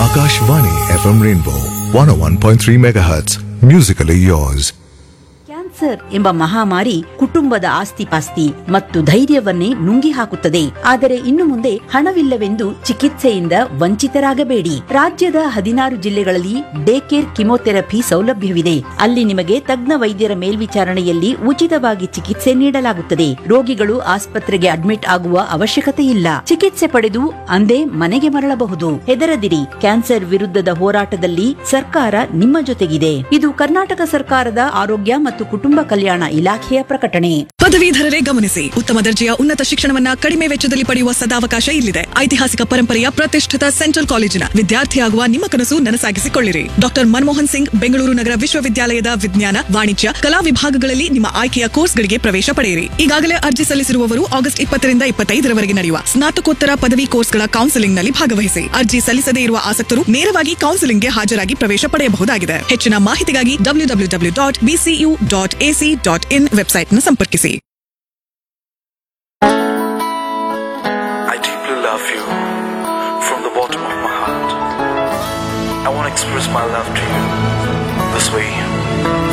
Akashvani FM Rainbow 101.3 MHz. Musically yours. Cancer ಎಂಬ ಮಹಾಮಾರಿ ಕುಟುಂಬದ ಆಸ್ತಿಪಾಸ್ತಿ ಮತ್ತು ಧೈರ್ಯವನ್ನೇ ನುಂಗಿ ಹಾಕುತ್ತದೆ ಆದರೆ ಇನ್ನು ಮುಂದೆ ಹಣವಿಲ್ಲವೆಂದು ಚಿಕಿತ್ಸೆಯಿಂದ ವಂಚಿತರಾಗಬೇಡಿ ರಾಜ್ಯದ ಹದಿನಾರು ಜಿಲ್ಲೆಗಳಲ್ಲಿ ಡೇ ಕೇರ್ ಕಿಮೋಥೆರಪಿ ಸೌಲಭ್ಯವಿದೆ ಅಲ್ಲಿ ನಿಮಗೆ ತಜ್ಞ ವೈದ್ಯರ ಮೇಲ್ವಿಚಾರಣೆಯಲ್ಲಿ ಉಚಿತವಾಗಿ ಚಿಕಿತ್ಸೆ ನೀಡಲಾಗುತ್ತದೆ ರೋಗಿಗಳು ಆಸ್ಪತ್ರೆಗೆ ಅಡ್ಮಿಟ್ ಆಗುವ ಅವಶ್ಯಕತೆ ಇಲ್ಲ ಚಿಕಿತ್ಸೆ ಪಡೆದು ಅಂದೇ ಮನೆಗೆ ಮರಳಬಹುದು ಹೆದರದಿರಿ ಕ್ಯಾನ್ಸರ್ ವಿರುದ್ಧದ ಹೋರಾಟದಲ್ಲಿ ಸರ್ಕಾರ ನಿಮ್ಮ ಜೊತೆಗಿದೆ ಇದು ಕರ್ನಾಟಕ ಸರ್ಕಾರದ ಆರೋಗ್ಯ ಮತ್ತು ಕುಟುಂಬ ಕಲ್ಯಾಣ ಇಲಾಖೆಯ ಪ್ರಕಟಣೆ ಪದವೀಧರರೇ ಗಮನಿಸಿ ಉತ್ತಮ ದರ್ಜೆಯ ಉನ್ನತ ಶಿಕ್ಷಣವನ್ನ ಕಡಿಮೆ ವೆಚ್ಚದಲ್ಲಿ ಪಡೆಯುವ ಸದಾವಕಾಶ ಇಲ್ಲಿದೆ ಐತಿಹಾಸಿಕ ಪರಂಪರೆಯ ಪ್ರತಿಷ್ಠಿತ ಸೆಂಟ್ರಲ್ ಕಾಲೇಜಿನ ವಿದ್ಯಾರ್ಥಿಯಾಗುವ ನಿಮ್ಮ ಕನಸು ನನಸಾಗಿಸಿಕೊಳ್ಳಿರಿ ಡಾಕ್ಟರ್ ಮನಮೋಹನ್ ಸಿಂಗ್ ಬೆಂಗಳೂರು ನಗರ ವಿಶ್ವವಿದ್ಯಾಲಯದ ವಿಜ್ಞಾನ ವಾಣಿಜ್ಯ ಕಲಾ ವಿಭಾಗಗಳಲ್ಲಿ ನಿಮ್ಮ ಆಯ್ಕೆಯ ಕೋರ್ಸ್ಗಳಿಗೆ ಪ್ರವೇಶ ಪಡೆಯಿರಿ ಈಗಾಗಲೇ ಅರ್ಜಿ ಸಲ್ಲಿಸಿರುವವರು ಆಗಸ್ಟ್ ಇಪ್ಪತ್ತರಿಂದ ಇಪ್ಪತ್ತೈದರವರೆಗೆ ನಡೆಯುವ ಸ್ನಾತಕೋತ್ತರ ಪದವಿ ಕೋರ್ಸ್ಗಳ ಕೌನ್ಸೆಲಿಂಗ್ನಲ್ಲಿ ಭಾಗವಹಿಸಿ ಅರ್ಜಿ ಸಲ್ಲಿಸದೇ ಇರುವ ಆಸಕ್ತರು ನೇರವಾಗಿ ಕೌನ್ಸೆಲಿಂಗ್ಗೆ ಹಾಜರಾಗಿ ಪ್ರವೇಶ ಪಡೆಯಬಹುದಾಗಿದೆ ಹೆಚ್ಚಿನ ಮಾಹಿತಿಗಾಗಿ W W W dot BCU dot AC dot IN ವೆಬ್ಸೈಟ್ನ ಸಂಪರ್ಕಿಸಿ I deeply love you from the bottom of my heart. I want to express my love to you this way.